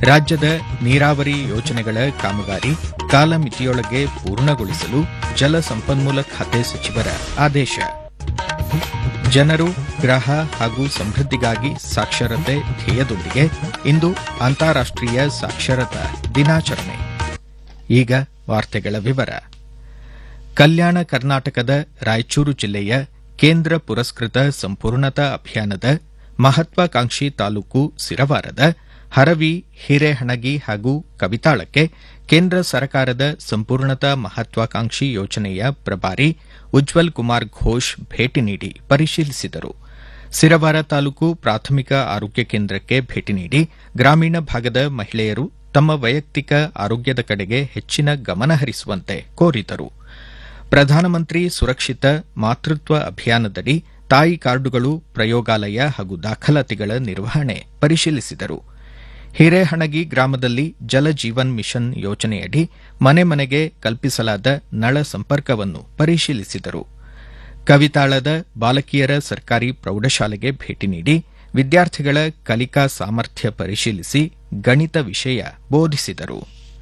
ರಾಜ್ಯದ ನೀರಾವರಿ ಯೋಜನೆಗಳ ಕಾಮಗಾರಿ ಕಾಲಮಿತಿಯೊಳಗೆ ಪೂರ್ಣಗೊಳಿಸಲು ಜಲ ಸಂಪನ್ಮೂಲ ಖಾತೆ ಸಚಿವರ ಆದೇಶ ಜನರು ಗ್ರಹ ಹಾಗೂ ಸಮೃದ್ಧಿಗಾಗಿ ಸಾಕ್ಷರತೆ ಧ್ಯೇಯದೊಂದಿಗೆ ಇಂದು ಅಂತಾರಾಷ್ಟೀಯ ಸಾಕ್ಷರತಾ ದಿನಾಚರಣೆ ಈಗ ವಾರ್ತೆಗಳ ವಿವರ ಕಲ್ಯಾಣ ಕರ್ನಾಟಕದ ರಾಯಚೂರು ಜಿಲ್ಲೆಯ ಕೇಂದ್ರ ಪುರಸ್ಕೃತ ಸಂಪೂರ್ಣತಾ ಅಭಿಯಾನದ ಮಹತ್ವಾಕಾಂಕ್ಷಿ ತಾಲೂಕು ಸಿರವಾರದ ಹರವಿ ಹಿರೇಹಣಗಿ ಹಾಗೂ ಕವಿತಾಳಕ್ಕೆ ಕೇಂದ್ರ ಸರ್ಕಾರದ ಸಂಪೂರ್ಣತಾ ಮಹತ್ವಾಕಾಂಕ್ಷಿ ಯೋಜನೆಯ ಪ್ರಭಾರಿ ಉಜ್ವಲ್ ಕುಮಾರ್ ಘೋಷ್ ಭೇಟಿ ನೀಡಿ ಪರಿಶೀಲಿಸಿದರು ಸಿರವಾರ ತಾಲೂಕು ಪ್ರಾಥಮಿಕ ಆರೋಗ್ಯ ಕೇಂದ್ರಕ್ಕೆ ಭೇಟಿ ನೀಡಿ ಗ್ರಾಮೀಣ ಭಾಗದ ಮಹಿಳೆಯರು ತಮ್ಮ ವೈಯಕ್ತಿಕ ಆರೋಗ್ಯದ ಕಡೆಗೆ ಹೆಚ್ಚಿನ ಗಮನ ಹರಿಸುವಂತೆ ಕೋರಿದರು ಪ್ರಧಾನಮಂತ್ರಿ ಸುರಕ್ಷಿತ ಮಾತೃತ್ವ ಅಭಿಯಾನದಡಿ ತಾಯಿ ಕಾರ್ಡುಗಳು ಪ್ರಯೋಗಾಲಯ ಹಾಗೂ ದಾಖಲಾತಿಗಳ ನಿರ್ವಹಣೆ ಪರಿಶೀಲಿಸಿದರು ಹಿರೇಹಣಗಿ ಗ್ರಾಮದಲ್ಲಿ ಜಲ ಜೀವನ್ ಮಿಷನ್ ಯೋಜನೆಯಡಿ ಮನೆ ಮನೆಗೆ ಕಲ್ಪಿಸಲಾದ ನಳ ಸಂಪರ್ಕವನ್ನು ಪರಿಶೀಲಿಸಿದರು ಕವಿತಾಳದ ಬಾಲಕಿಯರ ಸರ್ಕಾರಿ ಪ್ರೌಢಶಾಲೆಗೆ ಭೇಟಿ ನೀಡಿ ವಿದ್ಯಾರ್ಥಿಗಳ ಕಲಿಕಾ ಸಾಮರ್ಥ್ಯ ಪರಿಶೀಲಿಸಿ ಗಣಿತ ವಿಷಯ ಬೋಧಿಸಿದರು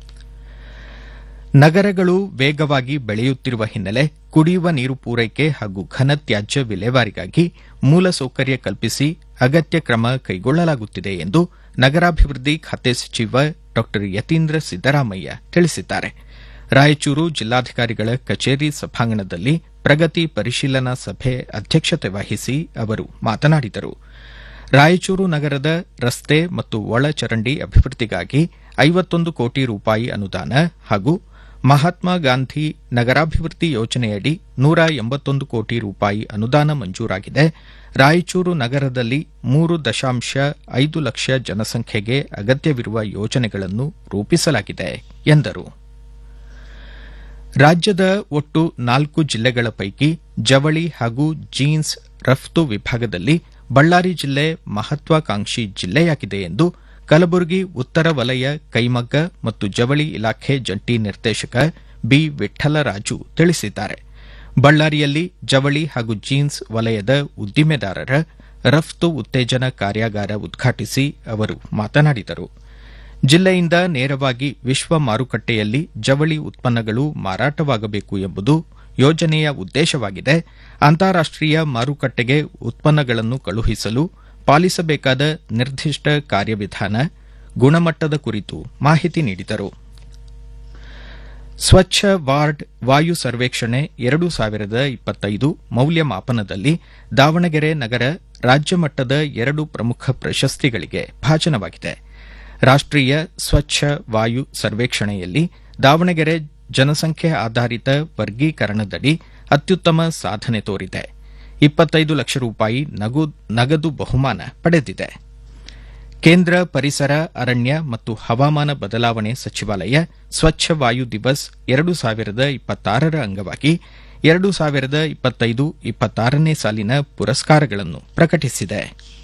ನಗರಗಳು ವೇಗವಾಗಿ ಬೆಳೆಯುತ್ತಿರುವ ಹಿನ್ನೆಲೆ ಕುಡಿಯುವ ನೀರು ಪೂರೈಕೆ ಹಾಗೂ ಘನತ್ಯಾಜ್ಯ ವಿಲೇವಾರಿಗಾಗಿ ಮೂಲಸೌಕರ್ಯ ಕಲ್ಪಿಸಿ ಅಗತ್ಯ ಕ್ರಮ ಕೈಗೊಳ್ಳಲಾಗುತ್ತಿದೆ ಎಂದು ನಗರಾಭಿವೃದ್ಧಿ ಖಾತೆ ಸಚಿವ ಡಾ ಯತೀಂದ್ರ ಸಿದ್ದರಾಮಯ್ಯ ತಿಳಿಸಿದ್ದಾರೆ ರಾಯಚೂರು ಜಿಲ್ಲಾಧಿಕಾರಿಗಳ ಕಚೇರಿ ಸಭಾಂಗಣದಲ್ಲಿ ಪ್ರಗತಿ ಪರಿಶೀಲನಾ ಸಭೆ ಅಧ್ಯಕ್ಷತೆ ವಹಿಸಿ ಅವರು ಮಾತನಾಡಿದರು ರಾಯಚೂರು ನಗರದ ರಸ್ತೆ ಮತ್ತು ಒಳಚರಂಡಿ ಅಭಿವೃದ್ಧಿಗಾಗಿ ಐವತ್ತೊಂದು ಕೋಟಿ ರೂಪಾಯಿ ಅನುದಾನ ಹಾಗೂ ಮಹಾತ್ಮ ಗಾಂಧಿ ನಗರಾಭಿವೃದ್ಧಿ ಯೋಜನೆಯಡಿ ನೂರ ಎಂಬತ್ತೊಂದು ಕೋಟಿ ರೂಪಾಯಿ ಅನುದಾನ ಮಂಜೂರಾಗಿದೆ ರಾಯಚೂರು ನಗರದಲ್ಲಿ ಮೂರು ದಶಾಂಶ ಐದು ಲಕ್ಷ ಜನಸಂಖ್ಯೆಗೆ ಅಗತ್ಯವಿರುವ ಯೋಜನೆಗಳನ್ನು ರೂಪಿಸಲಾಗಿದೆ ಎಂದರು ರಾಜ್ಯದ ಒಟ್ಟು ನಾಲ್ಕು ಜಿಲ್ಲೆಗಳ ಪೈಕಿ ಜವಳಿ ಹಾಗೂ ಜೀನ್ಸ್ ರಫ್ತು ವಿಭಾಗದಲ್ಲಿ ಬಳ್ಳಾರಿ ಜಿಲ್ಲೆ ಮಹತ್ವಾಕಾಂಕ್ಷಿ ಜಿಲ್ಲೆಯಾಗಿದೆ ಎಂದು ಕಲಬುರಗಿ ಉತ್ತರ ವಲಯ ಕೈಮಗ್ಗ ಮತ್ತು ಜವಳಿ ಇಲಾಖೆ ಜಂಟಿ ನಿರ್ದೇಶಕ ಬಿ ವಿಠಲರಾಜು ತಿಳಿಸಿದ್ದಾರೆ ಬಳ್ಳಾರಿಯಲ್ಲಿ ಜವಳಿ ಹಾಗೂ ಜೀನ್ಸ್ ವಲಯದ ಉದ್ದಿಮೆದಾರರ ರಫ್ತು ಉತ್ತೇಜನ ಕಾರ್ಯಾಗಾರ ಉದ್ಘಾಟಿಸಿ ಅವರು ಮಾತನಾಡಿದರು ಜಿಲ್ಲೆಯಿಂದ ನೇರವಾಗಿ ವಿಶ್ವ ಮಾರುಕಟ್ಟೆಯಲ್ಲಿ ಜವಳಿ ಉತ್ಪನ್ನಗಳು ಮಾರಾಟವಾಗಬೇಕು ಎಂಬುದು ಯೋಜನೆಯ ಉದ್ದೇಶವಾಗಿದೆ ಅಂತಾರಾಷ್ಟೀಯ ಮಾರುಕಟ್ಟೆಗೆ ಉತ್ಪನ್ನಗಳನ್ನು ಕಳುಹಿಸಲು ಪಾಲಿಸಬೇಕಾದ ನಿರ್ದಿಷ್ಟ ಕಾರ್ಯವಿಧಾನ ಗುಣಮಟ್ಟದ ಕುರಿತು ಮಾಹಿತಿ ನೀಡಿದರು ಸ್ವಚ್ಛ ವಾರ್ಡ್ ವಾಯು ಸರ್ವೇಕ್ಷಣೆ ಎರಡು ಸಾವಿರದ ಇಪ್ಪತ್ತೈದು ಮೌಲ್ಯಮಾಪನದಲ್ಲಿ ದಾವಣಗೆರೆ ನಗರ ರಾಜ್ಯ ಮಟ್ಟದ ಎರಡು ಪ್ರಮುಖ ಪ್ರಶಸ್ತಿಗಳಿಗೆ ಭಾಜನವಾಗಿದೆ ರಾಷ್ಟೀಯ ಸ್ವಚ್ಛ ವಾಯು ಸರ್ವೇಕ್ಷಣೆಯಲ್ಲಿ ದಾವಣಗೆರೆ ಜನಸಂಖ್ಯೆ ಆಧಾರಿತ ವರ್ಗೀಕರಣದಡಿ ಅತ್ಯುತ್ತಮ ಸಾಧನೆ ತೋರಿದೆ ಇಪ್ಪತ್ತೈದು ಲಕ್ಷ ರೂಪಾಯಿ ನಗದು ಬಹುಮಾನ ಪಡೆದಿದೆ ಕೇಂದ್ರ ಪರಿಸರ ಅರಣ್ಯ ಮತ್ತು ಹವಾಮಾನ ಬದಲಾವಣೆ ಸಚಿವಾಲಯ ಸ್ವಚ್ಛ ವಾಯು ದಿವಸ್ ಎರಡು ಸಾವಿರದ ಇಪ್ಪತ್ತಾರರ ಅಂಗವಾಗಿ ಎರಡು ಸಾವಿರದ ಇಪ್ಪತ್ತೈದು ಇಪ್ಪತ್ತಾರನೇ ಸಾಲಿನ ಪುರಸ್ಕಾರಗಳನ್ನು ಪ್ರಕಟಿಸಿದೆ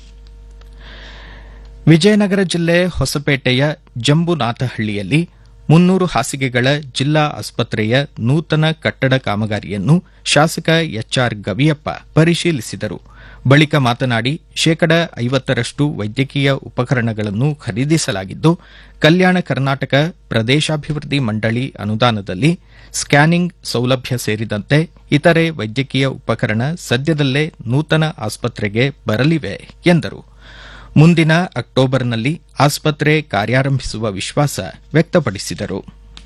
ವಿಜಯನಗರ ಜಿಲ್ಲೆ ಹೊಸಪೇಟೆಯ ಜಂಬುನಾಥಹಳ್ಳಿಯಲ್ಲಿ ಮುನ್ನೂರು ಹಾಸಿಗೆಗಳ ಜಿಲ್ಲಾ ಆಸ್ಪತ್ರೆಯ ನೂತನ ಕಟ್ಟಡ ಕಾಮಗಾರಿಯನ್ನು ಶಾಸಕ ಎಚ್ಆರ್ ಗವಿಯಪ್ಪ ಪರಿಶೀಲಿಸಿದರು ಬಳಿಕ ಮಾತನಾಡಿ ಶೇಕಡ ಐವತ್ತರಷ್ಟು ವೈದ್ಯಕೀಯ ಉಪಕರಣಗಳನ್ನು ಖರೀದಿಸಲಾಗಿದ್ದು ಕಲ್ಯಾಣ ಕರ್ನಾಟಕ ಪ್ರದೇಶಾಭಿವೃದ್ಧಿ ಮಂಡಳಿ ಅನುದಾನದಲ್ಲಿ ಸ್ಕ್ಯಾನಿಂಗ್ ಸೌಲಭ್ಯ ಸೇರಿದಂತೆ ಇತರೆ ವೈದ್ಯಕೀಯ ಉಪಕರಣ ಸದ್ಯದಲ್ಲೇ ನೂತನ ಆಸ್ಪತ್ರೆಗೆ ಬರಲಿವೆ ಎಂದರು ಮುಂದಿನ ಅಕ್ಟೋಬರ್ನಲ್ಲಿ ಆಸ್ಪತ್ರೆ ಕಾರ್ಯಾರಂಭಿಸುವ ವಿಶ್ವಾಸ ವ್ಯಕ್ತಪಡಿಸಿದರು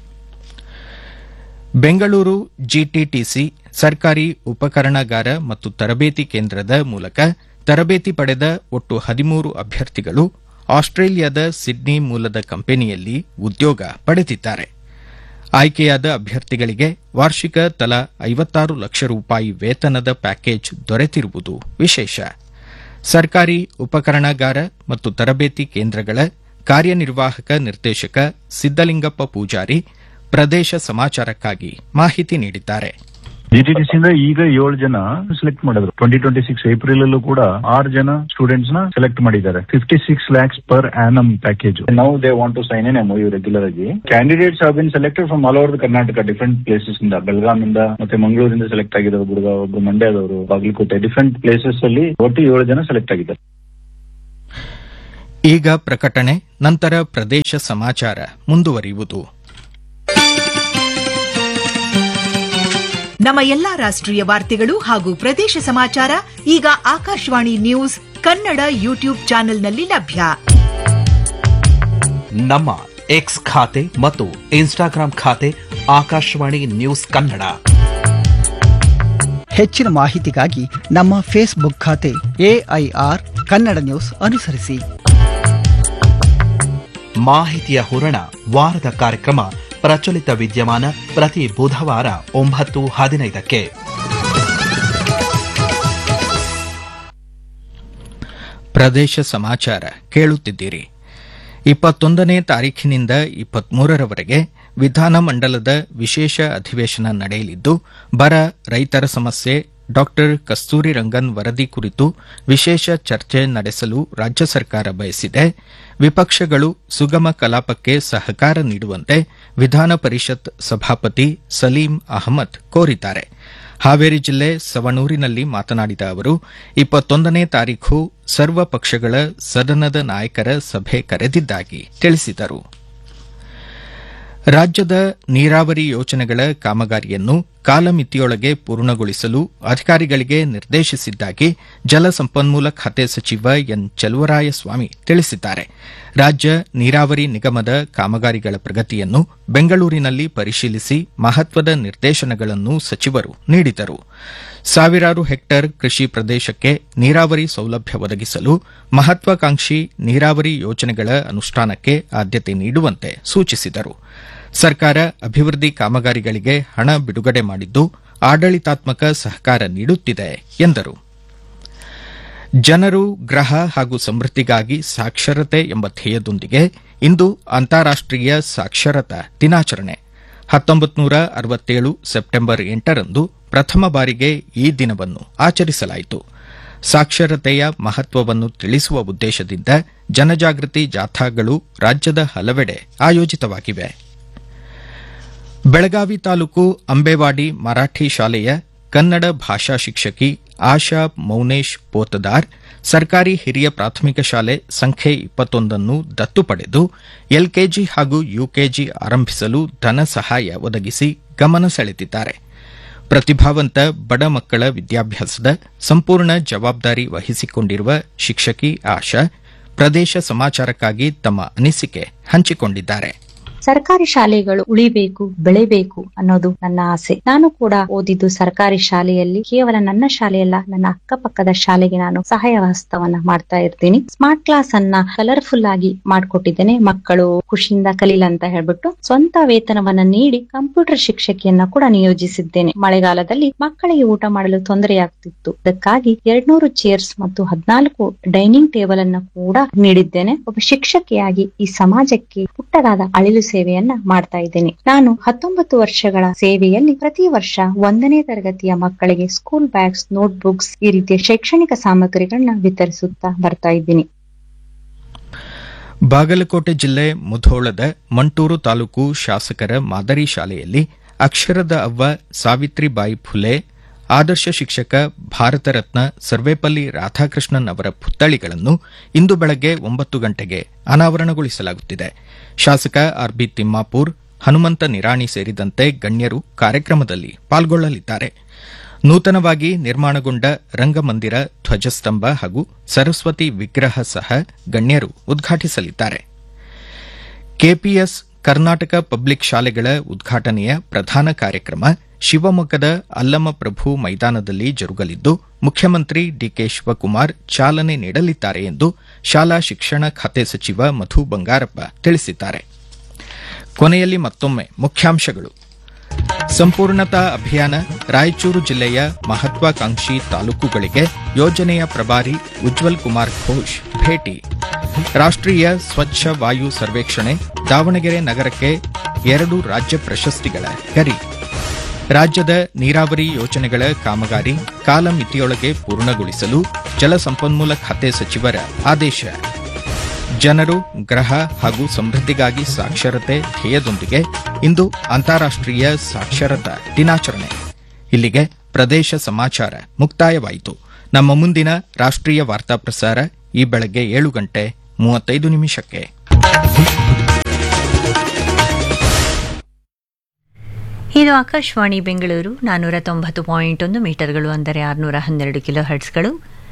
ಬೆಂಗಳೂರು ಜಿಟಿಟಿಸಿ ಸರ್ಕಾರಿ ಉಪಕರಣಗಾರ ಮತ್ತು ತರಬೇತಿ ಕೇಂದ್ರದ ಮೂಲಕ ತರಬೇತಿ ಪಡೆದ ಒಟ್ಟು ಹದಿಮೂರು ಅಭ್ಯರ್ಥಿಗಳು ಆಸ್ಟ್ರೇಲಿಯಾದ ಸಿಡ್ನಿ ಮೂಲದ ಕಂಪನಿಯಲ್ಲಿ ಉದ್ಯೋಗ ಪಡೆದಿದ್ದಾರೆ ಆಯ್ಕೆಯಾದ ಅಭ್ಯರ್ಥಿಗಳಿಗೆ ವಾರ್ಷಿಕ ತಲಾ ಐವತ್ತಾರು ಲಕ್ಷ ರೂಪಾಯಿ ವೇತನದ ಪ್ಯಾಕೇಜ್ ದೊರೆತಿರುವುದು ವಿಶೇಷ ಸರ್ಕಾರಿ ಉಪಕರಣಗಾರ ಮತ್ತು ತರಬೇತಿ ಕೇಂದ್ರಗಳ ಕಾರ್ಯನಿರ್ವಾಹಕ ನಿರ್ದೇಶಕ ಸಿದ್ದಲಿಂಗಪ್ಪ ಪೂಜಾರಿ ಪ್ರದೇಶ ಸಮಾಚಾರಕ್ಕಾಗಿ ಮಾಹಿತಿ ನೀಡಿದ್ದಾರೆ ಜಿಟಿಟಿಸಿ ಇಂದ ಈಗ ಏಳು ಜನ ಸೆಲೆಕ್ಟ್ ಮಾಡಿದ್ರು ಟ್ವೆಂಟಿ ಟ್ವೆಂಟಿ ಸಿಕ್ಸ್ ಏಪ್ರಿಲ್ ಅಲ್ಲೂ ಕೂಡ ಆರು ಜನ ಸ್ಟೂಡೆಂಟ್ಸ್ ನ ಸೆಲೆಕ್ಟ್ ಮಾಡಿದ್ದಾರೆ fifty six lakhs per annum package now they want to sign an MOU regular ಆಗಿ candidates have been selected from all over Karnataka different places ಇಂದ ಬೆಳಗಾಂ ಇಂದ ಮತ್ತೆ ಮಂಗಳೂರಿಂದ ಸೆಲೆಕ್ಟ್ ಆಗಿದ್ದಾರೆ ಗುರುಗಾವ್ ಒಬ್ರು ಮಂಡ್ಯದವರು ಬಾಗಲಕೋಟೆ ಡಿಫರೆಂಟ್ ಪ್ಲೇಸಸ್ ಅಲ್ಲಿ ಒಟ್ಟು ಏಳು ಜನ ಸೆಲೆಕ್ಟ್ ಆಗಿದ್ದಾರೆ ಈಗ ಪ್ರಕಟಣೆ ನಂತರ ಪ್ರದೇಶ ಸಮಾಚಾರ ಮುಂದುವರಿಯುವುದು ನಮ್ಮ ಎಲ್ಲಾ ರಾಷ್ಟ್ರೀಯ ವಾರ್ತೆಗಳು ಹಾಗೂ ಪ್ರದೇಶ ಸಮಾಚಾರ ಈಗ ಆಕಾಶವಾಣಿ ನ್ಯೂಸ್ ಕನ್ನಡ ಯೂಟ್ಯೂಬ್ ಚಾನೆಲ್ನಲ್ಲಿ ಲಭ್ಯ ನಮ್ಮ ಎಕ್ಸ್ ಖಾತೆ ಮತ್ತು ಇನ್ಸ್ಟಾಗ್ರಾಂ ಖಾತೆ ಆಕಾಶವಾಣಿ ನ್ಯೂಸ್ ಕನ್ನಡ ಹೆಚ್ಚಿನ ಮಾಹಿತಿಗಾಗಿ ನಮ್ಮ ಫೇಸ್ಬುಕ್ ಖಾತೆ ಎಐಆರ್ ಕನ್ನಡ ನ್ಯೂಸ್ ಅನುಸರಿಸಿ ಮಾಹಿತಿಯ ಹೂರಣ ವಾರದ ಕಾರ್ಯಕ್ರಮ ಪ್ರಚಲಿತ ವಿದ್ಯಮಾನ ಪ್ರತಿ ಬುಧವಾರ ಒಂಬತ್ತು ಹದಿನೈದಕ್ಕೆ ಪ್ರದೇಶ ಸಮಾಚಾರ ಕೇಳುತ್ತಿದ್ದೀರಿ ಇಪ್ಪತ್ತೊಂದನೇ ತಾರೀಖಿನಿಂದ ಇಪ್ಪತ್ಮೂರರವರೆಗೆ ವಿಧಾನಮಂಡಲದ ವಿಶೇಷ ಅಧಿವೇಶನ ನಡೆಯಲಿದ್ದು ಬರ ರೈತರ ಸಮಸ್ಯೆ ಡಾಕ್ಟರ್ ಕಸ್ತೂರಿ ರಂಗನ್ ವರದಿ ಕುರಿತು ವಿಶೇಷ ಚರ್ಚೆ ನಡೆಸಲು ರಾಜ್ಯ ಸರ್ಕಾರ ಬಯಸಿದೆ ವಿಪಕ್ಷಗಳು ಸುಗಮ ಕಲಾಪಕ್ಕೆ ಸಹಕಾರ ನೀಡುವಂತೆ ವಿಧಾನ ಪರಿಷತ್ ಸಭಾಪತಿ ಸಲೀಂ ಅಹಮದ್ ಕೋರಿದ್ದಾರೆ ಹಾವೇರಿ ಜಿಲ್ಲೆ ಸವಣೂರಿನಲ್ಲಿ ಮಾತನಾಡಿದ ಅವರು ಇಪ್ಪತ್ತೊಂದನೇ ತಾರೀಖು ಸರ್ವ ಪಕ್ಷಗಳ ಸದನದ ನಾಯಕರ ಸಭೆ ಕರೆದಿದ್ದಾಗಿ ತಿಳಿಸಿದರು ರಾಜ್ಯದ ನೀರಾವರಿ ಯೋಜನೆಗಳ ಕಾಮಗಾರಿಯನ್ನು ಕಾಲಮಿತಿಯೊಳಗೆ ಪೂರ್ಣಗೊಳಿಸಲು ಅಧಿಕಾರಿಗಳಿಗೆ ನಿರ್ದೇಶಿಸಿದ್ದಾಗಿ ಜಲಸಂಪನ್ಮೂಲ ಖಾತೆ ಸಚಿವ ಎನ್ ಚಲುವರಾಯಸ್ವಾಮಿ ತಿಳಿಸಿದ್ದಾರೆ ರಾಜ್ಯ ನೀರಾವರಿ ನಿಗಮದ ಕಾಮಗಾರಿಗಳ ಪ್ರಗತಿಯನ್ನು ಬೆಂಗಳೂರಿನಲ್ಲಿ ಪರಿಶೀಲಿಸಿ ಮಹತ್ವದ ನಿರ್ದೇಶನಗಳನ್ನು ಸಚಿವರು ನೀಡಿದರು ಸಾವಿರಾರು ಹೆಕ್ಟೇರ್ ಕೃಷಿ ಪ್ರದೇಶಕ್ಕೆ ನೀರಾವರಿ ಸೌಲಭ್ಯ ಒದಗಿಸಲು ಮಹತ್ವಾಕಾಂಕ್ಷಿ ನೀರಾವರಿ ಯೋಜನೆಗಳ ಅನುಷ್ಠಾನಕ್ಕೆ ಆದ್ಯತೆ ನೀಡುವಂತೆ ಸೂಚಿಸಿದರು ಸರ್ಕಾರ ಅಭಿವೃದ್ಧಿ ಕಾಮಗಾರಿಗಳಿಗೆ ಹಣ ಬಿಡುಗಡೆ ಮಾಡಿದ್ದು ಆಡಳಿತಾತ್ಮಕ ಸಹಕಾರ ನೀಡುತ್ತಿದೆ ಎಂದರು ಜನರು ಗ್ರಹ ಹಾಗೂ ಸಮೃದ್ಧಿಗಾಗಿ ಸಾಕ್ಷರತೆ ಎಂಬ ಧ್ಯೇಯದೊಂದಿಗೆ ಇಂದು ಅಂತಾರಾಷ್ಟೀಯ ಸಾಕ್ಷರತಾ ದಿನಾಚರಣೆ ಹತ್ತೊಂಬತ್ತು ನೂರ ಅರವತ್ತೇಳು ಸೆಪ್ಟೆಂಬರ್ ಎಂಟರಂದು ಪ್ರಥಮ ಬಾರಿಗೆ ಈ ದಿನವನ್ನು ಆಚರಿಸಲಾಯಿತು ಸಾಕ್ಷರತೆಯ ಮಹತ್ವವನ್ನು ತಿಳಿಸುವ ಉದ್ದೇಶದಿಂದ ಜನಜಾಗೃತಿ ಜಾಥಾಗಳು ರಾಜ್ಯದ ಹಲವೆಡೆ ಆಯೋಜಿತವಾಗಿವೆ ಬೆಳಗಾವಿ ತಾಲೂಕು ಅಂಬೇವಾಡಿ ಮರಾಠಿ ಶಾಲೆಯ ಕನ್ನಡ ಭಾಷಾ ಶಿಕ್ಷಕಿ ಆಶಾ ಮೌನೇಶ್ ಪೋತದಾರ್ ಸರ್ಕಾರಿ ಹಿರಿಯ ಪ್ರಾಥಮಿಕ ಶಾಲೆ ಸಂಖ್ಯೆ ಇಪ್ಪತ್ತೊಂದನ್ನು ದತ್ತು ಪಡೆದು ಎಲ್ಕೆಜಿ ಹಾಗೂ ಯುಕೆಜಿ ಆರಂಭಿಸಲು ಧನ ಸಹಾಯ ಒದಗಿಸಿ ಗಮನ ಸೆಳೆದಿದ್ದಾರೆ ಪ್ರತಿಭಾವಂತ ಬಡ ಮಕ್ಕಳ ವಿದ್ಯಾಭ್ಯಾಸದ ಸಂಪೂರ್ಣ ಜವಾಬ್ದಾರಿ ವಹಿಸಿಕೊಂಡಿರುವ ಶಿಕ್ಷಕಿ ಆಶಾ ಪ್ರದೇಶ ಸಮಾಚಾರಕ್ಕಾಗಿ ತಮ್ಮ ಅನಿಸಿಕೆ ಹಂಚಿಕೊಂಡಿದ್ದಾರೆ ಸರ್ಕಾರಿ ಶಾಲೆಗಳು ಉಳಿಬೇಕು ಬೆಳೆಬೇಕು ಅನ್ನೋದು ನನ್ನ ಆಸೆ ನಾನು ಕೂಡ ಓದಿದ್ದು ಸರ್ಕಾರಿ ಶಾಲೆಯಲ್ಲಿ ಕೇವಲ ನನ್ನ ಶಾಲೆಯಲ್ಲ ನನ್ನ ಅಕ್ಕಪಕ್ಕದ ಶಾಲೆಗೆ ನಾನು ಸಹಾಯ ಹಸ್ತವನ್ನ ಮಾಡ್ತಾ ಇರ್ತೀನಿ ಸ್ಮಾರ್ಟ್ ಕ್ಲಾಸ್ ಅನ್ನ ಕಲರ್ಫುಲ್ ಆಗಿ ಮಾಡ್ಕೊಟ್ಟಿದ್ದೇನೆ ಮಕ್ಕಳು ಖುಷಿಯಿಂದ ಕಲೀಲ ಅಂತ ಹೇಳ್ಬಿಟ್ಟು ಸ್ವಂತ ವೇತನವನ್ನ ನೀಡಿ ಕಂಪ್ಯೂಟರ್ ಶಿಕ್ಷಕಿಯನ್ನ ಕೂಡ ನಿಯೋಜಿಸಿದ್ದೇನೆ ಮಳೆಗಾಲದಲ್ಲಿ ಮಕ್ಕಳಿಗೆ ಊಟ ಮಾಡಲು ತೊಂದರೆಯಾಗ್ತಿತ್ತು ಅದಕ್ಕಾಗಿ ಎರಡ್ನೂರು ಚೇರ್ಸ್ ಮತ್ತು ಹದಿನಾಲ್ಕು ಡೈನಿಂಗ್ ಟೇಬಲ್ ಅನ್ನ ಕೂಡ ನೀಡಿದ್ದೇನೆ ಒಬ್ಬ ಶಿಕ್ಷಕಿಯಾಗಿ ಈ ಸಮಾಜಕ್ಕೆ ಪುಟ್ಟದಾದ ಅಳಿಲು ಸೇವೆಯನ್ನ ಮಾಡ್ತಾ ಇದ್ದೇನೆ ನಾನು ಹತ್ತೊಂಬತ್ತು ವರ್ಷಗಳ ಸೇವೆಯಲ್ಲಿ ಪ್ರತಿ ವರ್ಷ ಒಂದನೇ ತರಗತಿಯ ಮಕ್ಕಳಿಗೆ ಸ್ಕೂಲ್ ಬ್ಯಾಗ್ಸ್ ನೋಟ್ ಬುಕ್ಸ್ ಈ ರೀತಿಯ ಶೈಕ್ಷಣಿಕ ಸಾಮಗ್ರಿಗಳನ್ನ ವಿತರಿಸುತ್ತಾ ಬರ್ತಾ ಇದ್ದೀನಿ ಬಾಗಲಕೋಟೆ ಜಿಲ್ಲೆ ಮುಧೋಳದ ಮಂಟೂರು ತಾಲೂಕು ಶಾಸಕರ ಮಾದರಿ ಶಾಲೆಯಲ್ಲಿ ಅಕ್ಷರದ ಅವ್ವ ಸಾವಿತ್ರಿಬಾಯಿ ಫುಲೆ ಆದರ್ಶ ಶಿಕ್ಷಕ ಭಾರತ ರತ್ನ ಸರ್ವೇಪಲ್ಲಿ ರಾಧಾಕೃಷ್ಣನ್ ಅವರ ಪುತ್ಥಳಿಗಳನ್ನು ಇಂದು ಬೆಳಗ್ಗೆ ಒಂಬತ್ತು ಗಂಟೆಗೆ ಅನಾವರಣಗೊಳಿಸಲಾಗುತ್ತಿದೆ ಶಾಸಕ ಆರ್ಬಿ ತಿಮ್ಮಾಪುರ್ ಹನುಮಂತ ನಿರಾಣಿ ಸೇರಿದಂತೆ ಗಣ್ಯರು ಕಾರ್ಯಕ್ರಮದಲ್ಲಿ ಪಾಲ್ಗೊಳ್ಳಲಿದ್ದಾರೆ ನೂತನವಾಗಿ ನಿರ್ಮಾಣಗೊಂಡ ರಂಗಮಂದಿರ ಧ್ವಜಸ್ತಂಭ ಹಾಗೂ ಸರಸ್ವತಿ ವಿಗ್ರಹ ಸಹ ಗಣ್ಯರು ಉದ್ಘಾಟಿಸಲಿದ್ದಾರೆ ಕೆಪಿಎಸ್ ಕರ್ನಾಟಕ ಪಬ್ಲಿಕ್ ಶಾಲೆಗಳ ಉದ್ಘಾಟನೆಯ ಪ್ರಧಾನ ಕಾರ್ಯಕ್ರಮ ಶಿವಮೊಗ್ಗದ ಅಲ್ಲಮಪ್ರಭು ಮೈದಾನದಲ್ಲಿ ಜರುಗಲಿದ್ದು ಮುಖ್ಯಮಂತ್ರಿ ಡಿಕೆ ಶಿವಕುಮಾರ್ ಚಾಲನೆ ನೀಡಲಿದ್ದಾರೆ ಎಂದು ಶಾಲಾ ಶಿಕ್ಷಣ ಖಾತೆ ಸಚಿವ ಮಧು ಬಂಗಾರಪ್ಪ ತಿಳಿಸಿದ್ದಾರೆ ಕೊನೆಯಲ್ಲಿ ಮತ್ತೊಮ್ಮೆ ಮುಖ್ಯಾಂಶಗಳು ಸಂಪೂರ್ಣತಾ ಅಭಿಯಾನ ರಾಯಚೂರು ಜಿಲ್ಲೆಯ ಮಹತ್ವಾಕಾಂಕ್ಷಿ ತಾಲೂಕುಗಳಿಗೆ ಯೋಜನೆಯ ಪ್ರಭಾರಿ ಉಜ್ವಲ್ ಕುಮಾರ್ ಘೋಷ್ ಭೇಟಿ ರಾಷ್ಟ್ರೀಯ ಸ್ವಚ್ಛ ವಾಯು ಸರ್ವೇಕ್ಷಣೆ ದಾವಣಗೆರೆ ನಗರಕ್ಕೆ ಎರಡು ರಾಜ್ಯ ಪ್ರಶಸ್ತಿಗಳ ಗರಿ ರಾಜ್ಯದ ನೀರಾವರಿ ಯೋಜನೆಗಳ ಕಾಮಗಾರಿ ಕಾಲಮಿತಿಯೊಳಗೆ ಪೂರ್ಣಗೊಳಿಸಲು ಜಲಸಂಪನ್ಮೂಲ ಖಾತೆ ಸಚಿವರ ಆದೇಶ ಜನರು ಗ್ರಹ ಹಾಗೂ ಸಮೃದ್ಧಿಗಾಗಿ ಸಾಕ್ಷರತೆ ಧ್ಯೇಯದೊಂದಿಗೆ ಇಂದು ಅಂತಾರಾಷ್ಟೀಯ ಸಾಕ್ಷರತಾ ದಿನಾಚರಣೆ ಇಲ್ಲಿಗೆ ಪ್ರದೇಶ ಸಮಾಚಾರ ಮುಕ್ತಾಯವಾಯಿತು ನಮ್ಮ ಮುಂದಿನ ರಾಷ್ಟ್ರೀಯ ವಾರ್ತಾ ಪ್ರಸಾರ ಈ ಬೆಳಗ್ಗೆ ಏಳು ಗಂಟೆ ಮೂವತ್ತೈದು ನಿಮಿಷಕ್ಕೆ ಇದು ಆಕಾಶವಾಣಿ ಬೆಂಗಳೂರು ನಾನ್ನೂರ ತೊಂಬತ್ತು ಪಾಯಿಂಟ್ ಒಂದು ಮೀಟರ್ಗಳು ಅಂದರೆ ಆರುನೂರ ಹನ್ನೆರಡು ಕಿಲೋ ಹರ್ಟ್ಸ್ಗಳು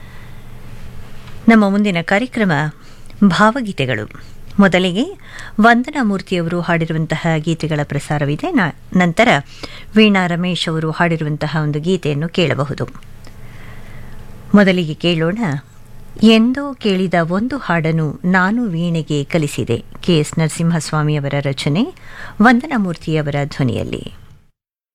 ನಮ್ಮ ಮುಂದಿನ ಕಾರ್ಯಕ್ರಮ ಭಾವಗೀತೆಗಳು ಮೊದಲಿಗೆ ವಂದನಾ ಮೂರ್ತಿಯವರು ಹಾಡಿರುವಂತಹ ಗೀತೆಗಳ ಪ್ರಸಾರವಿದೆ ನ- ನಂತರ ವೀಣಾ ರಮೇಶ್ ಅವರು ಹಾಡಿರುವಂತಹ ಒಂದು ಗೀತೆಯನ್ನು ಕೇಳಬಹುದು ಮೊದಲಿಗೆ ಕೇಳೋಣ ಎಂದೋ ಕೇಳಿದ ಒಂದು ಹಾಡನ್ನು ನಾನು ವೀಣೆಗೆ ಕಲಿಸಿದೆ ಕೆ ಎಸ್ ನರಸಿಂಹಸ್ವಾಮಿಯವರ ರಚನೆ ವಂದನಾ ಮೂರ್ತಿಯವರ ಧ್ವನಿಯಲ್ಲಿ